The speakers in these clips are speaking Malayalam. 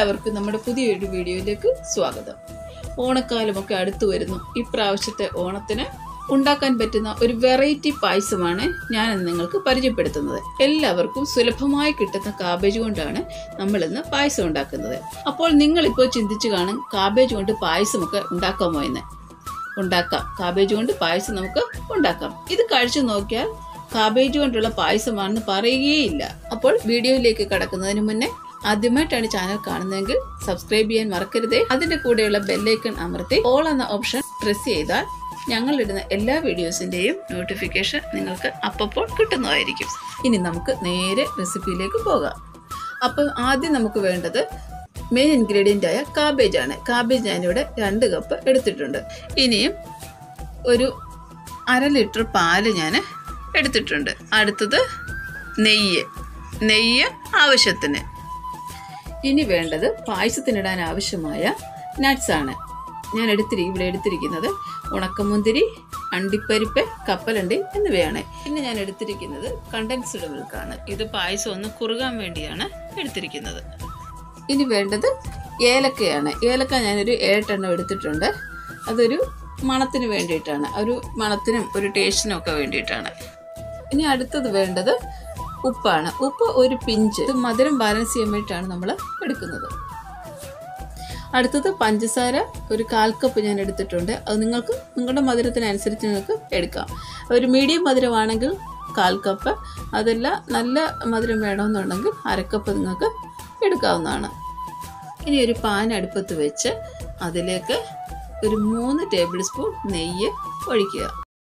എല്ലാവർക്കും നമ്മുടെ പുതിയൊരു വീഡിയോയിലേക്ക് സ്വാഗതം ഓണക്കാലമൊക്കെ അടുത്തു വരുന്നു ഇപ്രാവശ്യത്തെ ഓണത്തിന് ഉണ്ടാക്കാൻ പറ്റുന്ന ഒരു വെറൈറ്റി പായസമാണ് ഞാൻ ഇന്ന് നിങ്ങൾക്ക് പരിചയപ്പെടുത്തുന്നത് എല്ലാവർക്കും സുലഭമായി കിട്ടുന്ന കാബേജ് കൊണ്ടാണ് നമ്മൾ ഇന്ന് പായസം ഉണ്ടാക്കുന്നത് അപ്പോൾ നിങ്ങളിപ്പോൾ ചിന്തിച്ചു കാണും കാബേജ് കൊണ്ട് പായസമൊക്കെ ഉണ്ടാക്കാമോ എന്ന് ഉണ്ടാക്കാം കാബേജ് കൊണ്ട് പായസം നമുക്ക് ഉണ്ടാക്കാം ഇത് കഴിച്ചു നോക്കിയാൽ കാബേജ് കൊണ്ടുള്ള പായസമാണെന്ന് പറയുകയില്ല അപ്പോൾ വീഡിയോയിലേക്ക് കടക്കുന്നതിന് മുന്നേ ആദ്യമായിട്ടാണ് ചാനൽ കാണുന്നതെങ്കിൽ സബ്സ്ക്രൈബ് ചെയ്യാൻ മറക്കരുതേ അതിന്റെ കൂടെയുള്ള ബെല്ലൈക്കൺ അമർത്തി ഓൾ എന്ന ഓപ്ഷൻ പ്രസ് ചെയ്താൽ ഞങ്ങളിടുന്ന എല്ലാ വീഡിയോസിന്റെയും നോട്ടിഫിക്കേഷൻ നിങ്ങൾക്ക് അപ്പോൾ കിട്ടുന്നതായിരിക്കും ഇനി നമുക്ക് നേരെ റെസിപ്പിയിലേക്ക് പോകാം അപ്പം ആദ്യം നമുക്ക് വേണ്ടത് മെയിൻ ഇൻഗ്രീഡിയൻ്റ് ആയ കാബേജ് ആണ് കാബേജ് ഞാനിവിടെ രണ്ട് കപ്പ് എടുത്തിട്ടുണ്ട് ഇനിയും ഒരു അര ലിറ്റർ പാല് ഞാൻ എടുത്തിട്ടുണ്ട് അടുത്തത് നെയ്യ് നെയ്യ് ആവശ്യത്തിന് ഇനി വേണ്ടത് പായസത്തിനിടാൻ ആവശ്യമായ നട്ട്സ് ആണ് ഞാൻ എടുത്തിരി ഇവിടെ എടുത്തിരിക്കുന്നത് ഉണക്കമുന്തിരി അണ്ടിപ്പരിപ്പ് കപ്പലണ്ടി എന്നിവയാണ് പിന്നെ ഞാൻ എടുത്തിരിക്കുന്നത് കണ്ടൻസ്ഡ് മിൽക്കാണ് ഇത് പായസം ഒന്ന് കുറുകാൻ വേണ്ടിയാണ് എടുത്തിരിക്കുന്നത് ഇനി വേണ്ടത് ഏലക്കയാണ് ഏലക്ക ഞാനൊരു ഏഴെട്ടെണ്ണം എടുത്തിട്ടുണ്ട് അതൊരു മണത്തിന് വേണ്ടിയിട്ടാണ് ഒരു മണത്തിനും ഒരു ടേസ്റ്റിനും ഒക്കെ വേണ്ടിയിട്ടാണ് ഇനി അടുത്തത് വേണ്ടത് ഉപ്പാണ് ഉപ്പ് ഒരു പിഞ്ച് ഇത് മധുരം ബാലൻസ് ചെയ്യാൻ വേണ്ടിയിട്ടാണ് നമ്മൾ എടുക്കുന്നത് അടുത്തത് പഞ്ചസാര ഒരു കാൽ കപ്പ് ഞാൻ എടുത്തിട്ടുണ്ട് അത് നിങ്ങൾക്ക് നിങ്ങളുടെ മധുരത്തിനനുസരിച്ച് നിങ്ങൾക്ക് എടുക്കാം ഒരു മീഡിയം മധുരമാണെങ്കിൽ കാൽ കപ്പ് അതല്ല നല്ല മധുരം വേണമെന്നുണ്ടെങ്കിൽ അരക്കപ്പ് നിങ്ങൾക്ക് എടുക്കാവുന്നതാണ് ഇനി ഒരു പാൻ അടുപ്പത്ത് വെച്ച് അതിലേക്ക് ഒരു മൂന്ന് ടേബിൾ സ്പൂൺ നെയ്യ് ഒഴിക്കുക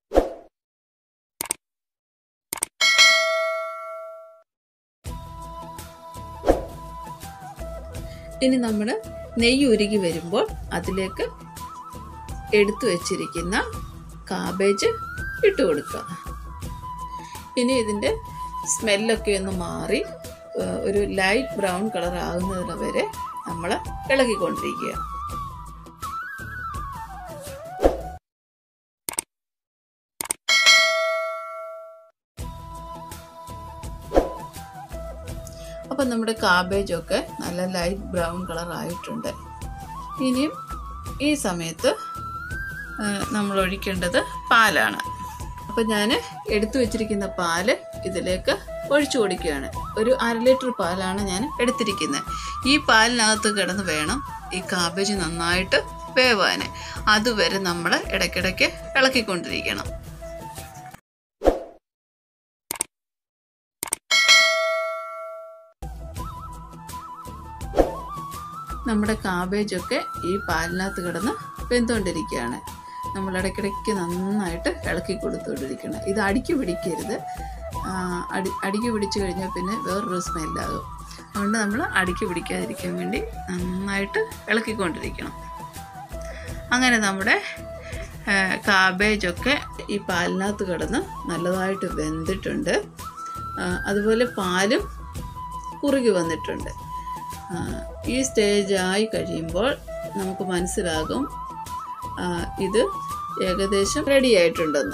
ഇനി നമ്മൾ നെയ്യ് ഉരുകി വരുമ്പോൾ അതിലേക്ക് എടുത്തു വച്ചിരിക്കുന്ന കാബേജ് ഇട്ട് കൊടുക്കുക ഇനി ഇതിൻ്റെ സ്മെല്ലൊക്കെ ഒന്ന് മാറി ഒരു ലൈറ്റ് ബ്രൗൺ കളർ ആകുന്നത് വരെ നമ്മൾ ഇളകിക്കൊണ്ടിരിക്കുക അപ്പം നമ്മുടെ കാബേജൊക്കെ നല്ല ലൈറ്റ് ബ്രൗൺ കളർ ആയിട്ടുണ്ട് ഇനിയും ഈ സമയത്ത് നമ്മൾ ഒഴിക്കേണ്ടത് പാലാണ് അപ്പം ഞാൻ എടുത്തു വെച്ചിരിക്കുന്ന പാല് ഇതിലേക്ക് ഒഴിച്ചു കൊടുക്കുകയാണ് ഒരു അര ലിറ്റർ പാലാണ് ഞാൻ എടുത്തിരിക്കുന്നത് ഈ പാലിനകത്ത് കിടന്ന് വേണം ഈ കാബേജ് നന്നായിട്ട് വേവാൻ അതുവരെ നമ്മൾ ഇടയ്ക്കിടയ്ക്ക് ഇളക്കിക്കൊണ്ടിരിക്കണം നമ്മുടെ കാബേജൊക്കെ ഈ പാലിനകത്ത് കിടന്ന് വെന്തുകൊണ്ടിരിക്കുകയാണ് നമ്മൾ ഇടയ്ക്കിടയ്ക്ക് നന്നായിട്ട് ഇളക്കി കൊടുത്തുകൊണ്ടിരിക്കണം ഇത് അടിക്ക് പിടിക്കരുത് അടി അടിക്ക് പിടിച്ചു കഴിഞ്ഞാൽ പിന്നെ വേറൊരു സ്മെല്ലാകും അതുകൊണ്ട് നമ്മൾ അടിക്ക് പിടിക്കാതിരിക്കാൻ വേണ്ടി നന്നായിട്ട് ഇളക്കിക്കൊണ്ടിരിക്കണം അങ്ങനെ നമ്മുടെ കാബേജൊക്കെ ഈ പാലിനകത്ത് കിടന്ന് നല്ലതായിട്ട് വെന്തിട്ടുണ്ട് അതുപോലെ പാലും കുറുകി വന്നിട്ടുണ്ട് ഈ സ്റ്റേജ് ആയി കഴിയുമ്പോൾ നമുക്ക് മനസ്സിലാകും ഇത് ഏകദേശം റെഡി ആയിട്ടുണ്ടെന്ന്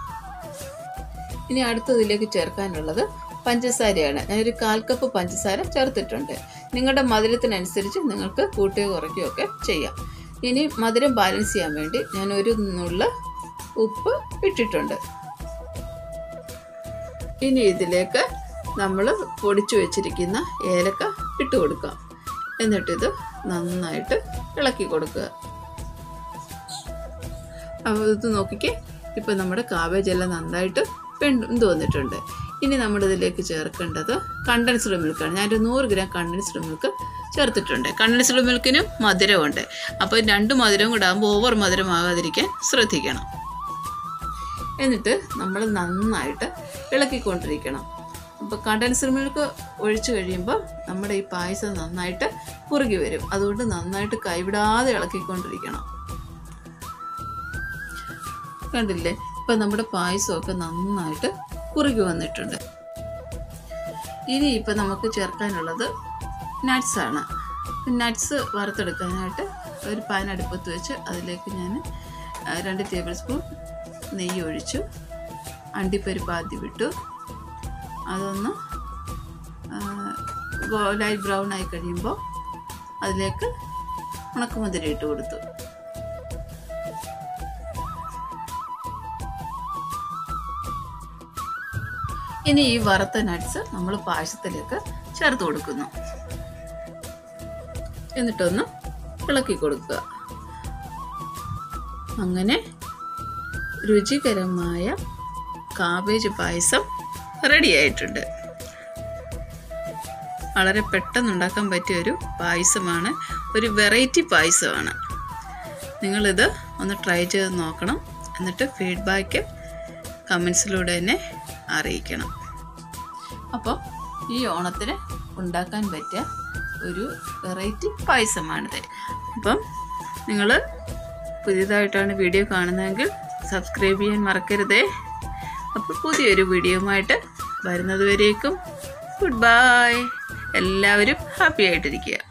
ഇനി അടുത്തതിലേക്ക് ചേർക്കാനുള്ളത് പഞ്ചസാരയാണ് ഞാനൊരു കാൽ കപ്പ് പഞ്ചസാര ചേർത്തിട്ടുണ്ട് നിങ്ങളുടെ മധുരത്തിനനുസരിച്ച് നിങ്ങൾക്ക് കൂട്ടുകയോ കുറയ്ക്കുകയോ ഒക്കെ ചെയ്യാം ഇനി മധുരം ബാലൻസ് ചെയ്യാൻ വേണ്ടി ഞാൻ ഒരു നുള്ള ഉപ്പ് ഇട്ടിട്ടുണ്ട് ഇനി ഇതിലേക്ക് നമ്മൾ പൊടിച്ചു വെച്ചിരിക്കുന്ന ഏലക്ക ഇട്ട് കൊടുക്കാം എന്നിട്ടിത് നന്നായിട്ട് ഇളക്കി കൊടുക്കുക അപ്പോൾ ഇത് നോക്കിക്കേ ഇപ്പം നമ്മുടെ കാബേജ് എല്ലാം നന്നായിട്ട് വെന്ത് വന്നിട്ടുണ്ട് ഇനി നമ്മുടെ ഇതിലേക്ക് ചേർക്കേണ്ടത് കണ്ടൻസ്ഡ് മിൽക്കാണ് ഞാനൊരു നൂറ് ഗ്രാം കണ്ടൻസ്ഡ് മിൽക്ക് ചേർത്തിട്ടുണ്ട് കണ്ടൻസ്ഡ് മിൽക്കിനും മധുരമുണ്ട് അപ്പോൾ രണ്ട് മധുരം കൂടെ ആകുമ്പോൾ ഓവർ മധുരമാകാതിരിക്കാൻ ശ്രദ്ധിക്കണം എന്നിട്ട് നമ്മൾ നന്നായിട്ട് ഇളക്കിക്കൊണ്ടിരിക്കണം അപ്പോൾ കണ്ടൻസ്ഡ് മിൽക്ക് ഒഴിച്ചു കഴിയുമ്പോൾ നമ്മുടെ ഈ പായസം നന്നായിട്ട് കുറുകി വരും അതുകൊണ്ട് നന്നായിട്ട് കൈവിടാതെ ഇളക്കിക്കൊണ്ടിരിക്കണം കണ്ടില്ലേ ഇപ്പം നമ്മുടെ പായസമൊക്കെ നന്നായിട്ട് കുറുകി വന്നിട്ടുണ്ട് ഇനി ഇപ്പം നമുക്ക് ചേർക്കാനുള്ളത് നട്ട്സാണ് നട്ട്സ് വറുത്തെടുക്കാനായിട്ട് ഒരു പാൻ അടുപ്പത്ത് വെച്ച് അതിലേക്ക് ഞാൻ രണ്ട് ടേബിൾ സ്പൂൺ നെയ്യ് ഒഴിച്ചു അണ്ടിപ്പരിപ്പ് ആദ്യം വിട്ടു അതൊന്ന് ലൈറ്റ് ബ്രൗൺ ആയി കഴിയുമ്പോൾ അതിലേക്ക് ഉണക്കമുതിര ഇട്ട് കൊടുത്തു ഇനി ഈ വറുത്ത നട്ട്സ് നമ്മൾ പായസത്തിലേക്ക് ചേർത്ത് കൊടുക്കുന്നു എന്നിട്ടൊന്ന് ഇളക്കി കൊടുക്കുക അങ്ങനെ രുചികരമായ കാബേജ് പായസം റെഡി ആയിട്ടുണ്ട് വളരെ പെട്ടെന്ന് ഉണ്ടാക്കാൻ പറ്റിയ ഒരു പായസമാണ് ഒരു വെറൈറ്റി പായസമാണ് നിങ്ങളിത് ഒന്ന് ട്രൈ ചെയ്ത് നോക്കണം എന്നിട്ട് ഫീഡ്ബാക്ക് കമൻസിലൂടെ തന്നെ അറിയിക്കണം അപ്പോൾ ഈ ഓണത്തിന് ഉണ്ടാക്കാൻ പറ്റിയ ഒരു വെറൈറ്റി പായസമാണിത് അപ്പം നിങ്ങൾ പുതിയതായിട്ടാണ് വീഡിയോ കാണുന്നതെങ്കിൽ സബ്സ്ക്രൈബ് ചെയ്യാൻ മറക്കരുതേ അപ്പോൾ പുതിയൊരു വീഡിയോയുമായിട്ട് വരുന്നത് വരേക്കും ഗുഡ് ബൈ എല്ലാവരും ഹാപ്പി ആയിട്ടിരിക്കുക